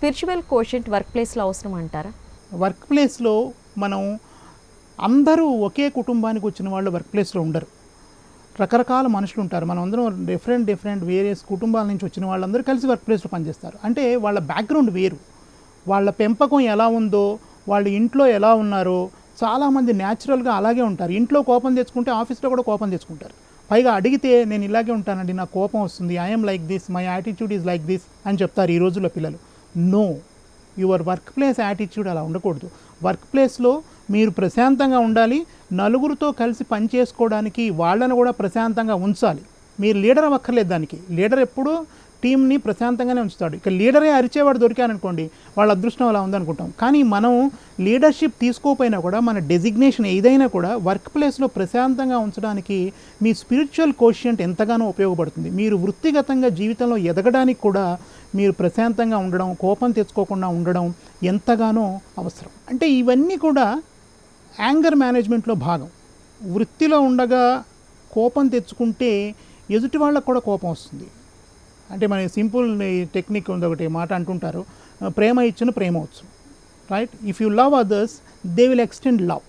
spiritual quotient work ప్లేస్లో అవసరం అంటారా వర్క్ ప్లేస్లో మనం అందరూ ఒకే కుటుంబానికి వచ్చిన వాళ్ళు వర్క్ ప్లేస్లో ఉండరు రకరకాల మనుషులు ఉంటారు మనం అందరం డిఫరెంట్ డిఫరెంట్ వేరియస్ కుటుంబాల నుంచి వచ్చిన వాళ్ళందరూ కలిసి వర్క్ ప్లేస్లో పనిచేస్తారు అంటే వాళ్ళ బ్యాక్గ్రౌండ్ వేరు వాళ్ళ పెంపకం ఎలా ఉందో వాళ్ళ ఇంట్లో ఎలా ఉన్నారో చాలామంది న్యాచురల్గా అలాగే ఉంటారు ఇంట్లో కోపం తెచ్చుకుంటే ఆఫీస్లో కూడా కోపం తెచ్చుకుంటారు పైగా అడిగితే నేను ఇలాగే ఉంటానండి నాకు కోపం వస్తుంది I'm like this my attitude is like this అని చెప్తారు ఈ రోజుల్లో పిల్లలు no your workplace attitude అలా ఉండకూడదు వర్క్ ప్లేస్లో మీరు ప్రశాంతంగా ఉండాలి నలుగురితో కలిసి పని చేసుకోవడానికి వాళ్ళని కూడా ప్రశాంతంగా ఉంచాలి మీరు లీడర్ అవ్వక్కర్లేదు దానికి లీడర్ ఎప్పుడూ టీంని ప్రశాంతంగానే ఉంచుతాడు ఇక లీడరే అరిచేవాడు దొరికాననుకోండి వాళ్ళ అదృష్టం అలా ఉందనుకుంటాం కానీ మనం లీడర్షిప్ తీసుకోకపోయినా కూడా మన డెసిగ్నేషన్ ఏదైనా కూడా వర్క్ ప్లేస్లో ప్రశాంతంగా ఉంచడానికి మీ స్పిరిచువల్ కోషియంట్ ఎంతగానో ఉపయోగపడుతుంది మీరు వృత్తిగతంగా జీవితంలో ఎదగడానికి కూడా మీరు ప్రశాంతంగా ఉండడం కోపం తెచ్చుకోకుండా ఉండడం ఎంతగానో అవసరం అంటే ఇవన్నీ కూడా యాంగర్ మేనేజ్మెంట్లో భాగం వృత్తిలో ఉండగా కోపం తెచ్చుకుంటే ఎదుటి వాళ్ళకు కూడా కోపం వస్తుంది అంటే మన సింపుల్ టెక్నిక్ ఉంది ఒకటి మాట అంటుంటారు ఆ, ప్రేమ ఇచ్చిన ప్రేమ వచ్చు right if you love others they will extend love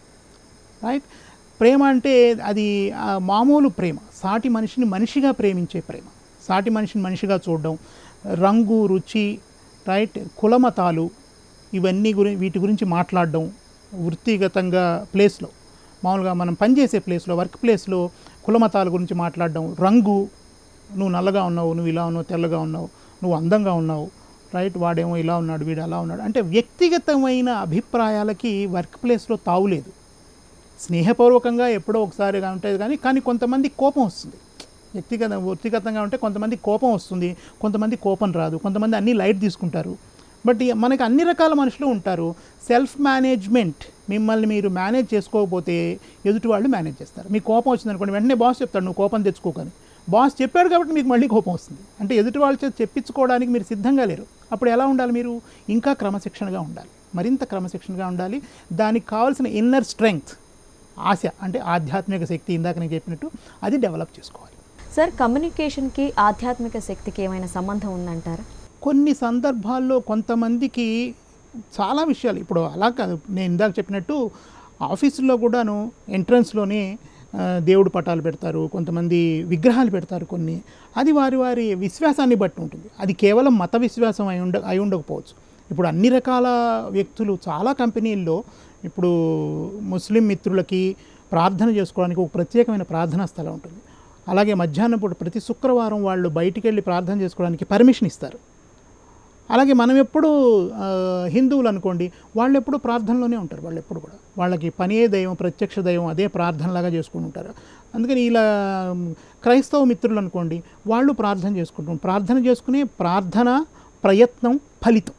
right ప్రేమ అంటే అది ఆ, మామూలు ప్రేమ సాటి మనిషిని మనిషిగా ప్రేమించే ప్రేమ సాటి మనిషిని మనిషిగా చూడడం రంగు రుచి రైట్ కులమతాలు ఇవన్నీ గురి వీటి గురించి మాట్లాడడం వృత్తిగతంగా ప్లేస్లో మామూలుగా మనం పనిచేసే ప్లేస్లో వర్క్ ప్లేస్లో కులమతాల గురించి మాట్లాడడం రంగు నువ్వు నల్లగా ఉన్నావు నువ్వు ఇలా ఉన్నావు తెల్లగా ఉన్నావు నువ్వు అందంగా ఉన్నావు రైట్ వాడేమో ఇలా ఉన్నాడు వీడు అలా ఉన్నాడు అంటే వ్యక్తిగతమైన అభిప్రాయాలకి వర్క్ ప్లేస్లో తావులేదు స్నేహపూర్వకంగా ఎప్పుడో ఒకసారి ఉంటుంది కానీ కానీ కొంతమంది కోపం వస్తుంది వ్యక్తిగత వ్యక్తిగతంగా ఉంటే కొంతమంది కోపం వస్తుంది కొంతమంది కోపం రాదు కొంతమంది అన్నీ లైట్ తీసుకుంటారు బట్ ఇక మనకి అన్ని రకాల మనుషులు ఉంటారు సెల్ఫ్ మేనేజ్మెంట్ మిమ్మల్ని మీరు మేనేజ్ చేసుకోకపోతే ఎదుటి వాళ్ళు మేనేజ్ చేస్తారు మీకు కోపం వచ్చింది అనుకోండి వెంటనే బాస్ చెప్తాడు నువ్వు కోపం తెచ్చుకోకని బాస్ చెప్పాడు కాబట్టి మీకు మళ్ళీ కోపం వస్తుంది అంటే ఎదుటి వాళ్ళ చేత చెప్పించుకోవడానికి మీరు సిద్ధంగా లేరు అప్పుడు ఎలా ఉండాలి మీరు ఇంకా క్రమశిక్షణగా ఉండాలి మరింత క్రమశిక్షణగా ఉండాలి దానికి కావాల్సిన ఇన్నర్ స్ట్రెంగ్త్ ఆశ అంటే ఆధ్యాత్మిక శక్తి ఇందాక నేను చెప్పినట్టు అది డెవలప్ చేసుకోవాలి సార్ కమ్యూనికేషన్కి ఆధ్యాత్మిక శక్తికి ఏమైనా సంబంధం ఉందంటారా కొన్ని సందర్భాల్లో కొంతమందికి చాలా విషయాలు ఇప్పుడు అలా కాదు నేను ఇందాక చెప్పినట్టు ఆఫీసుల్లో కూడాను ఎంట్రన్స్లోనే ఆ, దేవుడు పటాలు పెడతారు కొంతమంది విగ్రహాలు పెడతారు కొన్ని అది వారి వారి విశ్వాసాన్ని బట్టి ఉంటుంది అది కేవలం మత విశ్వాసం అయి ఉండ అయి ఉండకపోవచ్చు ఇప్పుడు అన్ని రకాల వ్యక్తులు చాలా కంపెనీల్లో ఇప్పుడు ముస్లిం మిత్రులకి ప్రార్థన చేసుకోవడానికి ఒక ప్రత్యేకమైన ప్రార్థనా స్థలం ఉంటుంది అలాగే మధ్యాహ్నం పూట ప్రతి శుక్రవారం వాళ్ళు బయటికి వెళ్ళి ప్రార్థన చేసుకోవడానికి పర్మిషన్ ఇస్తారు అలాగే మనం ఎప్పుడు ఆ, హిందువులు అనుకోండి వాళ్ళు ఎప్పుడు ప్రార్థనలోనే ఉంటారు వాళ్ళు ఎప్పుడు కూడా వాళ్ళకి పనే దైవం ప్రత్యక్ష దైవం అదే ప్రార్థనలాగా చేసుకుని ఉంటారు అందుకని ఇలా మ్, క్రైస్తవ మిత్రులు అనుకోండి వాళ్ళు ప్రార్థన చేసుకుంటాం ప్రార్థన చేసుకునే ప్రార్థన ప్రయత్నం ఫలితం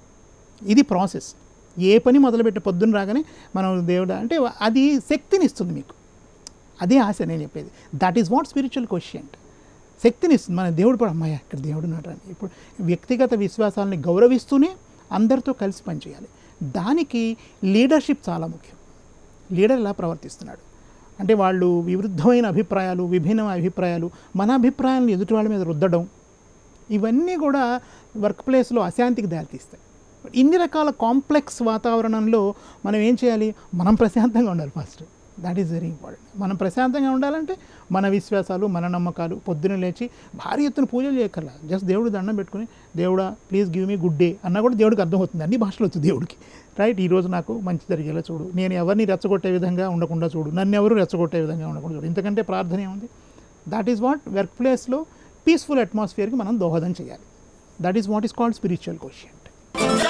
ఇది ప్రాసెస్ ఏ పని మొదలుపెట్టి పొద్దున్న రాగానే మనం దేవుడు అంటే అది శక్తిని ఇస్తుంది మీకు అదే ఆశ నేను చెప్పేది that is what spiritual question శక్తిని ఇస్తుంది మన దేవుడు కూడా అమ్మాయి ఇక్కడ దేవుడు ఉన్నాడు అని ఇప్పుడు వ్యక్తిగత విశ్వాసాలని గౌరవిస్తూనే అందరితో కలిసి పనిచేయాలి దానికి లీడర్షిప్ చాలా ముఖ్యం లీడర్ ఎలా ప్రవర్తిస్తున్నాడు అంటే వాళ్ళు విరుద్ధమైన అభిప్రాయాలు విభిన్న అభిప్రాయాలు మన అభిప్రాయాలను ఎదుటి వాళ్ళ మీద రుద్దడం ఇవన్నీ కూడా వర్క్ ప్లేస్లో అశాంతికి దారితీస్తాయి ఇన్ని రకాల కాంప్లెక్స్ వాతావరణంలో మనం ఏం చేయాలి మనం ప్రశాంతంగా ఉండాలి first that is very important మనం ప్రశాంతంగా ఉండాలంటే మన విశ్వాసాలు మన నమ్మకాలు పొద్దున లేచి భారీ ఎత్తున పూజలు చేయక్కర్లా జస్ట్ దేవుడు దండం పెట్టుకుని దేవుడా please give me good day అన్నా కూడా దేవుడికి అర్థమవుతుంది అన్ని భాషలు వచ్చు దేవుడికి రైట్ ఈరోజు నాకు మంచి జరిగేలా చూడు నేను ఎవరిని రెచ్చగొట్టే విధంగా ఉండకుండా చూడు నన్ను ఎవరు రెచ్చగొట్టే విధంగా ఉండకుండా చూడు ఇంతకంటే ప్రార్థన ఏముంది దట్ ఈస్ వాట్ వర్క్ ప్లేస్లో పీస్ఫుల్ అట్మాస్ఫియర్కి మనం దోహదం చేయాలి that is what is called spiritual question